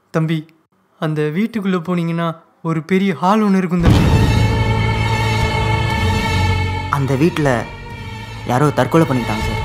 தம்பி அந்த வீட்டுக்குள்ளே போனீங்கன்னா ஒரு பெரிய ஹால் ஒன்று இருக்கும் தம்பி அந்த வீட்டில் யாரோ தற்கொலை பண்ணிட்டாங்க சார்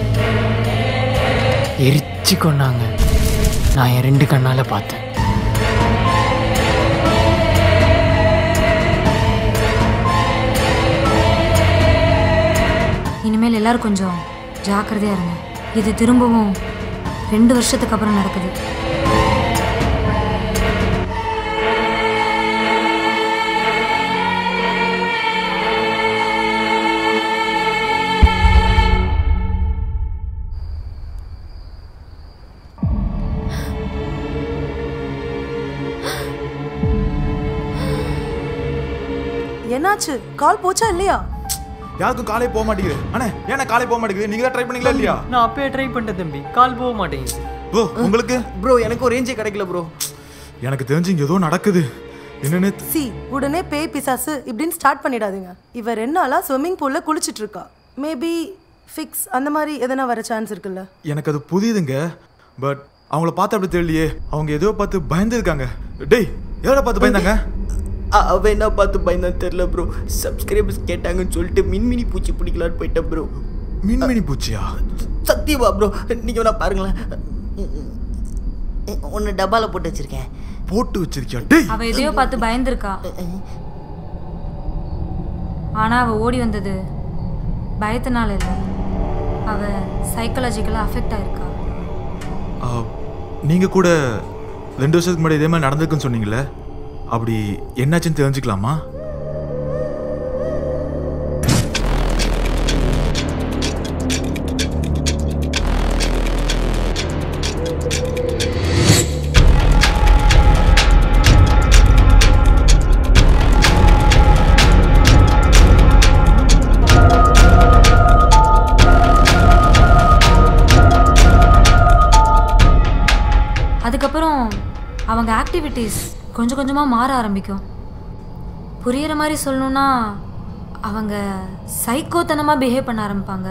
எரிச்சு கொண்டாங்க நான் என் ரெண்டு கண்ணால் பார்த்தேன் இனிமேல் எல்லாரும் கொஞ்சம் ஜாக்கிரதையா இருங்க இது திரும்பவும் ரெண்டு வருஷத்துக்கு அப்புறம் நடக்குது என்னாச்சு கால் போச்சா இல்லையா யாருக்கும் காலே போக மாட்டேங்குது அண்ணே ஏன்னா காலே போக மாட்டேங்குது நீங்க தான் ட்ரை பண்ணீங்களா இல்லையா நான் அப்பயே ட்ரை பண்ணிட்டேன் தம்பி கால் போக மாட்டேங்குது ப்ரோ உங்களுக்கு ப்ரோ எனக்கு ஒரு ரேஞ்சே கிடைக்கல ப்ரோ எனக்கு தெரிஞ்சு இங்க ஏதோ நடக்குது என்னன்னு சி உடனே பேய் பிசாசு இப்படின்னு ஸ்டார்ட் பண்ணிடாதீங்க இவ ரெண்டு நாளா ஸ்விம்மிங் பூல்ல குளிச்சிட்டு இருக்கா மேபி ஃபிக்ஸ் அந்த மாதிரி எதனா வர சான்ஸ் இருக்குல்ல எனக்கு அது புரியுதுங்க பட் அவங்கள பார்த்து அப்படி தெரியலையே அவங்க ஏதோ பார்த்து பயந்துருக்காங்க டேய் எவ்வளோ பார்த்து பயந்தாங்க அவன் என்ன பார்த்து பயந்தான் தெரில ப்ரோ சப்ஸ்கிரைபர்ஸ் கேட்டாங்கன்னு சொல்லிட்டு மின்மினி பூச்சி பிடிக்கலான்னு போயிட்டேன் ப்ரோ மின்மினி பூச்சியா சத்தியமா ப்ரோ நீங்கள் வேணா பாருங்களேன் ஒன்று டப்பாவில் போட்டு வச்சிருக்கேன் போட்டு வச்சிருக்கியா டேய் அவ எதையோ பார்த்து பயந்துருக்கா ஆனா அவ ஓடி வந்தது பயத்தினால இல்லை அவ சைக்கலாஜிக்கலா அஃபெக்ட் ஆயிருக்கா ஆ, நீங்க கூட ரெண்டு வருஷத்துக்கு முன்னாடி இதே மாதிரி நடந்திருக்குன்னு சொன்னீங்களே அப்படி என்னாச்சுன்னு தெரிஞ்சுக்கலாமா அதுக்கப்புறம் அவங்க ஆக்டிவிட்டீஸ் கொஞ்சம் கொஞ்சமாக மாற ஆரம்பிக்கும் புரியிற மாதிரி சொல்லணும்னா அவங்க சைக்கோத்தனமாக பிஹேவ் பண்ண ஆரம்பிப்பாங்க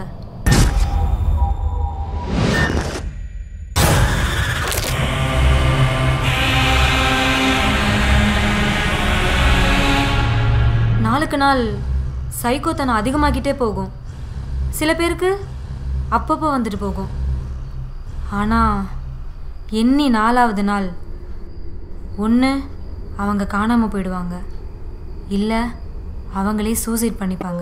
நாளுக்கு நாள் சைக்கோத்தனம் அதிகமாகிட்டே போகும் சில பேருக்கு அப்பப்போ வந்துட்டு போகும் ஆனால் எண்ணி நாலாவது நாள் ஒன்று அவங்க காணாமல் போயிடுவாங்க இல்லை அவங்களே சூசைட் பண்ணிப்பாங்க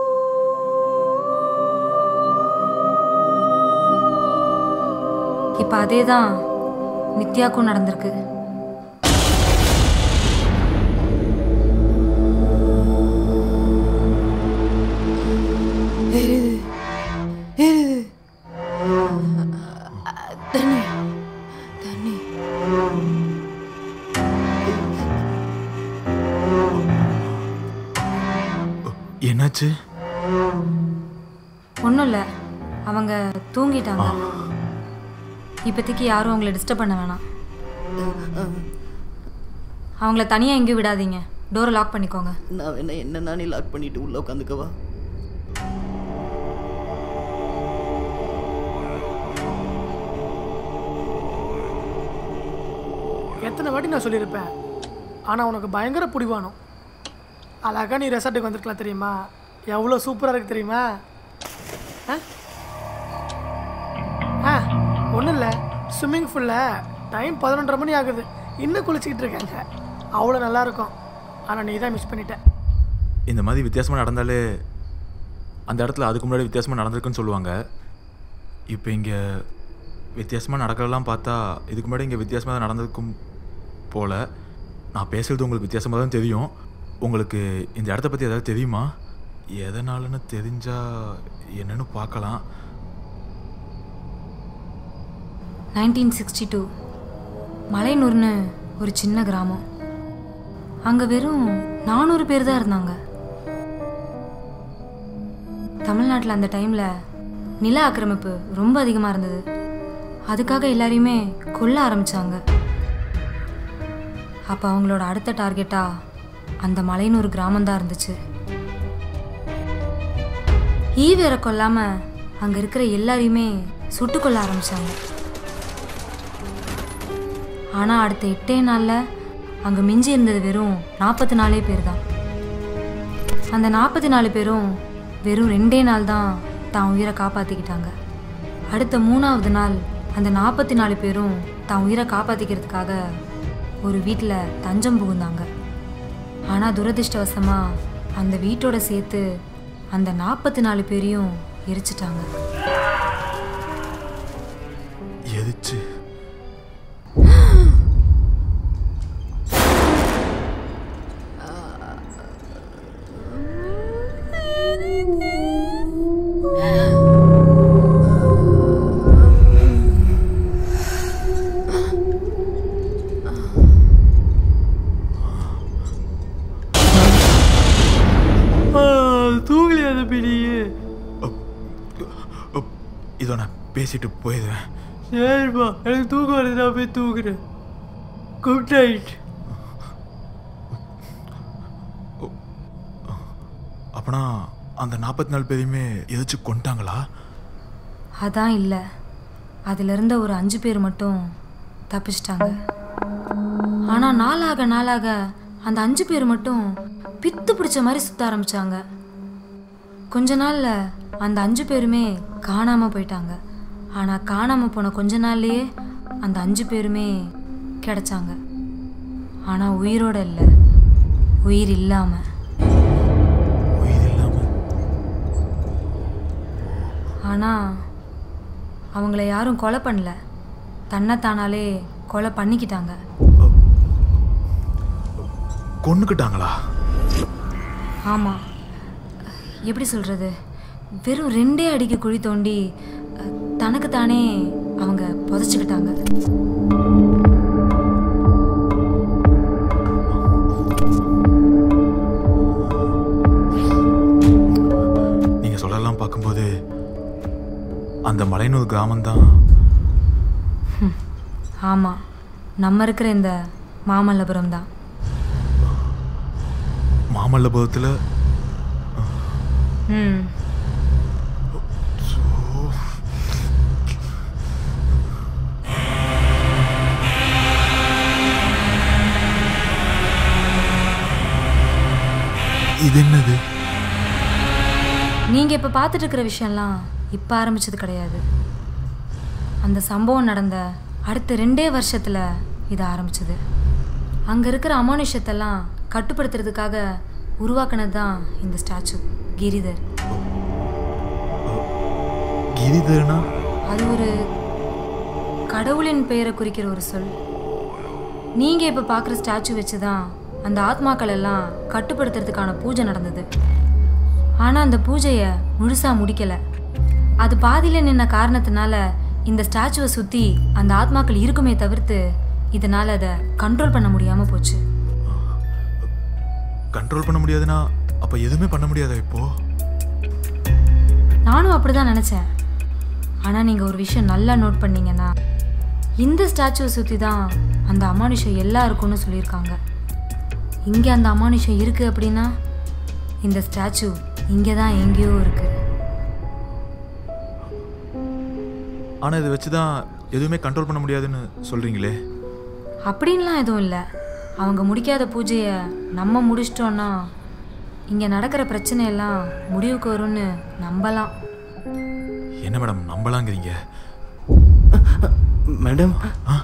இப்போ அதே தான் நித்யாக்கும் நடந்திருக்கு தண்ணி தண்ணி என்னாச்சு ஒன்றும் இல்லை அவங்க தூங்கிட்டாங்க இப்போதைக்கு யாரும் அவங்கள டிஸ்டர்ப் பண்ண வேணாம் அவங்கள தனியாக எங்கேயும் விடாதீங்க டோரை லாக் பண்ணிக்கோங்க நான் வேணா என்ன நானே லாக் பண்ணிட்டு உள்ளே உட்காந்துக்கவா எத்தனை வாட்டி நான் சொல்லியிருப்பேன் ஆனால் உனக்கு பயங்கர பிடிவானம் அழகா நீ ரெசார்ட்டுக்கு வந்திருக்கலாம் தெரியுமா எவ்வளோ சூப்பராக இருக்கு தெரியுமா ஆ ஆ ஒன்றும் இல்லை ஸ்விம்மிங் ஃபுல்லில் டைம் பதினொன்றரை மணி ஆகுது இன்னும் குளிச்சுக்கிட்டு இருக்காங்க அவ்வளோ நல்லா இருக்கும் ஆனால் நீ தான் மிஸ் பண்ணிட்ட இந்த மாதிரி வித்தியாசமாக நடந்தாலே அந்த இடத்துல அதுக்கு முன்னாடி வித்தியாசமாக நடந்திருக்குன்னு சொல்லுவாங்க இப்போ இங்கே வித்தியாசமாக நடக்கிறதெல்லாம் பார்த்தா இதுக்கு முன்னாடி இங்கே வித்தியாசமாக தான் நடந்திருக்கும் போல் நான் பேசுகிறது உங்களுக்கு வித்தியாசமாக தான் தெரியும் உங்களுக்கு இந்த இடத்த பற்றி ஏதாவது தெரியுமா எதனாலன்னு தெரிஞ்சா என்னன்னு பார்க்கலாம் நைன்டீன் சிக்ஸ்டி டூ மலையனூர்னு ஒரு சின்ன கிராமம் அங்கே வெறும் நானூறு பேர் தான் இருந்தாங்க தமிழ்நாட்டில் அந்த டைமில் நில ஆக்கிரமிப்பு ரொம்ப அதிகமாக இருந்தது அதுக்காக எல்லாரையுமே கொல்ல ஆரம்பிச்சாங்க அப்போ அவங்களோட அடுத்த டார்கெட்டாக அந்த மலையனூர் கிராமம்தான் இருந்துச்சு ஈவேரை கொல்லாமல் அங்கே இருக்கிற எல்லாரையுமே சுட்டுக் கொல்ல ஆரம்பிச்சாங்க ஆனால் அடுத்த எட்டே நாளில் அங்கே மிஞ்சி இருந்தது வெறும் நாற்பத்தி நாலே பேர் தான் அந்த நாற்பத்தி நாலு பேரும் வெறும் ரெண்டே நாள் தான் தான் உயிரை காப்பாற்றிக்கிட்டாங்க அடுத்த மூணாவது நாள் அந்த நாற்பத்தி நாலு பேரும் தான் உயிரை காப்பாற்றிக்கிறதுக்காக ஒரு வீட்டில் தஞ்சம் புகுந்தாங்க ஆனால் துரதிர்ஷ்டவசமாக அந்த வீட்டோட சேர்த்து அந்த நாற்பத்தி நாலு பேரையும் எரிச்சிட்டாங்க எதிச்சு தூங்கலையா அந்த பெரிய அப், இதோ நான் பேசிட்டு போயிடுவேன் சரிப்பா எனக்கு தூக்கம் வருது நான் போய் தூங்குறேன் குட் நைட் அப்பனா அந்த நாற்பத்தி நாலு பேரையுமே எதிச்சு கொண்டாங்களா அதான் இல்லை அதில் இருந்த ஒரு அஞ்சு பேர் மட்டும் தப்பிச்சிட்டாங்க ஆனால் நாளாக நாளாக அந்த அஞ்சு பேர் மட்டும் பித்து பிடிச்ச மாதிரி சுத்த ஆரம்பிச்சாங்க கொஞ்ச நாளில் அந்த அஞ்சு பேருமே காணாமல் போயிட்டாங்க ஆனால் காணாமல் போன கொஞ்ச நாள்லயே அந்த அஞ்சு பேருமே கிடைச்சாங்க ஆனால் உயிரோட இல்லை உயிர் இல்லாமல் உயிர் இல்லாம ஆனால் அவங்கள யாரும் கொலை பண்ணல தன்னைத்தானாலே கொலை பண்ணிக்கிட்டாங்க கொன்னுக்கிட்டாங்களா ஆமாம் எப்படி சொல்கிறது வெறும் ரெண்டே அடிக்கு குழி தோண்டி அஹ், தனக்குத்தானே அவங்க புதைச்சிக்கிட்டாங்க நீங்க சொல்லலாம் பார்க்கும்போது அந்த மலையனூர் கிராமம்தான் ஆமாம் நம்ம இருக்கிற இந்த மாமல்லபுரம் தான் மாமல்லபுரத்தில் ம் இது என்னது நீங்கள் இப்போ பார்த்துட்டு இருக்கிற விஷயம்லாம் இப்போ ஆரம்பிச்சது கிடையாது அந்த சம்பவம் நடந்த அடுத்த ரெண்டே வருஷத்தில் இது ஆரம்பிச்சது அங்கே இருக்கிற அமானுஷத்தெல்லாம் கட்டுப்படுத்துறதுக்காக உருவாக்குனது தான் இந்த ஸ்டாச்சு கிரிதர் கிரிதர்னா அது ஒரு கடவுளின் பெயரை குறிக்கிற ஒரு சொல் நீங்கள் இப்போ பார்க்குற ஸ்டாச்சு வச்சு தான் அந்த ஆத்மாக்கள் எல்லாம் கட்டுப்படுத்துறதுக்கான பூஜை நடந்தது ஆனால் அந்த பூஜையை முழுசாக முடிக்கலை அது பாதியில் நின்ன காரணத்தினால இந்த ஸ்டாச்சுவை சுற்றி அந்த ஆத்மாக்கள் இருக்குமே தவிர்த்து இதனால் அதை கண்ட்ரோல் பண்ண முடியாமல் போச்சு கண்ட்ரோல் பண்ண முடியாதுன்னா அப்போ எதுவுமே பண்ண முடியாதா இப்போ நானும் அப்படி தான் நினச்சேன் ஆனால் நீங்கள் ஒரு விஷயம் நல்லா நோட் பண்ணீங்கன்னா இந்த ஸ்டாச்சுவை சுற்றி தான் அந்த அமானுஷம் எல்லாம் இருக்கும்னு சொல்லியிருக்காங்க இங்கே அந்த அமானுஷம் இருக்குது அப்படின்னா இந்த ஸ்டாச்சு இங்கே தான் எங்கேயோ இருக்குது ஆனால் இதை வச்சு தான் எதுவுமே கண்ட்ரோல் பண்ண முடியாதுன்னு சொல்கிறீங்களே அப்படின்லாம் எதுவும் இல்லை அவங்க முடிக்காத பூஜையை நம்ம முடிச்சிட்டோன்னா இங்கே நடக்கிற பிரச்சனையெல்லாம் முடிவுக்கு வரும்னு நம்பலாம் என்ன மேடம் நம்பலாங்கிறீங்க மேடம்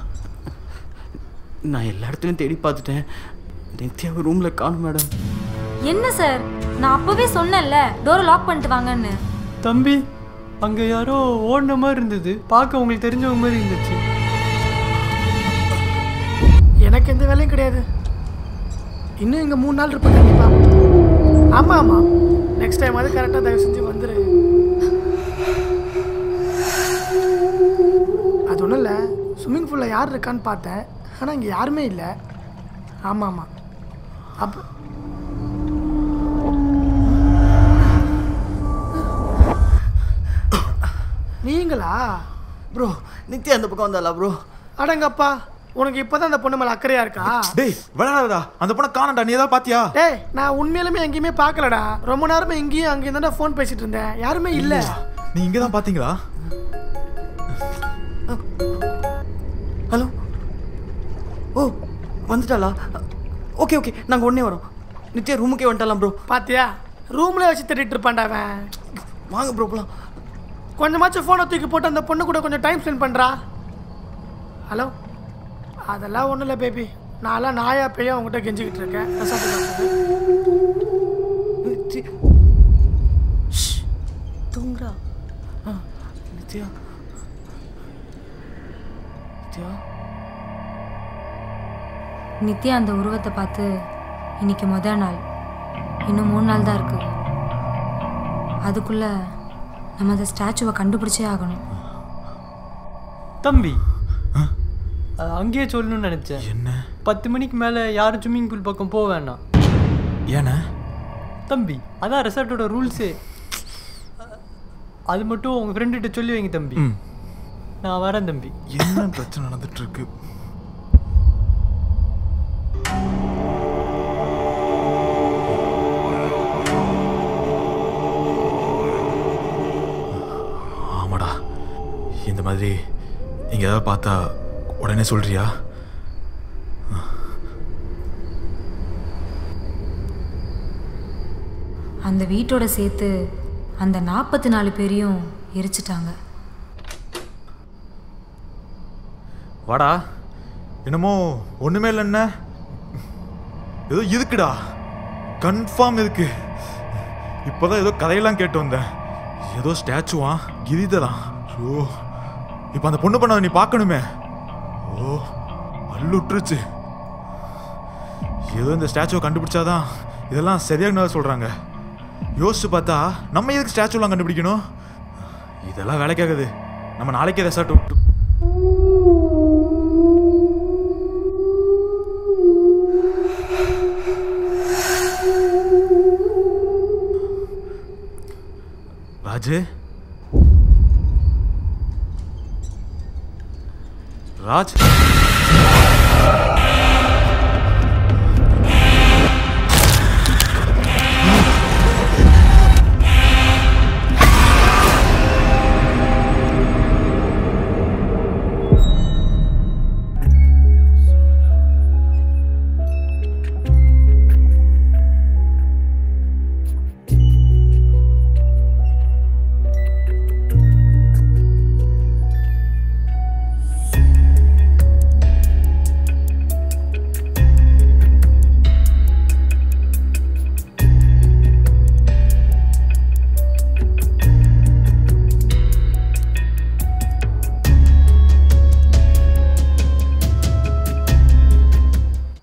நான் எல்லா இடத்துலையும் தேடி பார்த்துட்டேன் நித்யாவை ரூமில் காணும் மேடம் என்ன சார் நான் அப்போவே சொன்னேன்ல டோரை லாக் பண்ணிட்டு வாங்கன்னு தம்பி அங்கே யாரோ ஓடின மாதிரி இருந்தது பார்க்க உங்களுக்கு தெரிஞ்சவங்க மாதிரி இருந்துச்சு எனக்கு எந்த வேலையும் கிடையாது இன்னும் இங்கே மூணு நாள் இருப்பேன் கண்டிப்பாக ஆமாம் ஆமாம் நெக்ஸ்ட் டைம் அது கரெக்டாக தயவு செஞ்சு வந்துரு அது ஒன்றும் இல்லை ஸ்விம்மிங் பூலில் யார் இருக்கான்னு பார்த்தேன் ஆனால் இங்கே யாருமே இல்லை ஆமாம் ஆமாம் அப்போ நீங்களா ப்ரோ நித்யா அந்த பக்கம் வந்தாளா ப்ரோ அடங்கப்பா உனக்கு இப்போதான் அந்த பொண்ணு மேலே அக்கறையா இருக்கா டேய் விளையாடாதா அந்த பொண்ணை காணடா நீ ஏதாவது பாத்தியா டேய் நான் உண்மையிலுமே எங்கேயுமே பார்க்கலடா ரொம்ப நேரமா இங்கேயும் அங்கேயும் தான்டா ஃபோன் பேசிட்டு இருந்தேன் யாருமே இல்லை நீ இங்கே தான் பார்த்தீங்களா ஹலோ ஓ வந்துட்டாளா ஓகே ஓகே நாங்கள் உடனே வரோம் நித்யா ரூமுக்கே வந்துட்டாலாம் ப்ரோ பாத்தியா ரூம்ல வச்சு தேடிட்டு இருப்பான்டா அவன் வாங்க ப்ரோ போலாம் கொஞ்சமாச்சும் ஃபோனை தூக்கி போட்டு அந்த பொண்ணு கூட கொஞ்சம் டைம் ஸ்பெண்ட் பண்ணுறா ஹலோ அதெல்லாம் ஒன்றும் இல்லை பேபி நான்லாம் நாயா பேயா உங்ககிட்ட கெஞ்சிக்கிட்டு இருக்கேன் ரெசார்ட்டுக்கு வர்றதுக்கு. நித்யா தூங்குறா ஆ நித்யா நித்யா நித்யா அந்த உருவத்தை பார்த்து இன்னைக்கு முத நாள் இன்னும் மூணு நாள் தான் இருக்கு அதுக்குள்ள நம்ம அந்த ஸ்டாச்சுவை கண்டுபிடிச்சே ஆகணும் தம்பி அது அங்கேயே சொல்லணும்னு நினச்சேன் என்ன பத்து மணிக்கு மேலே யாரும் ஸ்விம்மிங் பூல் பக்கம் போக வேணாம் ஏண்ணே தம்பி அதான் ரெசார்ட்டோட ரூல்ஸே அது மட்டும் உங்கள் ஃப்ரெண்டுகிட்ட சொல்லி வைங்க தம்பி ம் நான் வரேன் தம்பி என்ன பிரச்சனை நடந்துட்டு இருக்கு ஆமாடா இந்த மாதிரி இங்க ஏதாவது பார்த்தா உடனே சொல்றியா அந்த வீட்டோட சேர்த்து அந்த நாற்பத்தி நாலு பேரையும் எரிச்சிட்டாங்க வாடா என்னமோ ஒண்ணுமே இல்லைன்ன ஏதோ இருக்குடா கன்ஃபார்ம் இருக்கு இப்போதான் ஏதோ கதையெல்லாம் கேட்டு வந்தேன் ஏதோ ஸ்டாச்சுவா கிரிதலாம் ஓ இப்போ அந்த பொண்ணு பண்ண நீ பார்க்கணுமே ஓ அல்லுட்டுருச்சு ஏதோ இந்த ஸ்டாச்சுவை கண்டுபிடிச்சாதான் இதெல்லாம் சரியாக சொல்கிறாங்க யோசிச்சு பார்த்தா நம்ம எதுக்கு ஸ்டாச்சுலாம் கண்டுபிடிக்கணும் இதெல்லாம் வேலைக்காகுது நம்ம நாளைக்கே ரெசார்ட் விட்டு ராஜு ராஜ்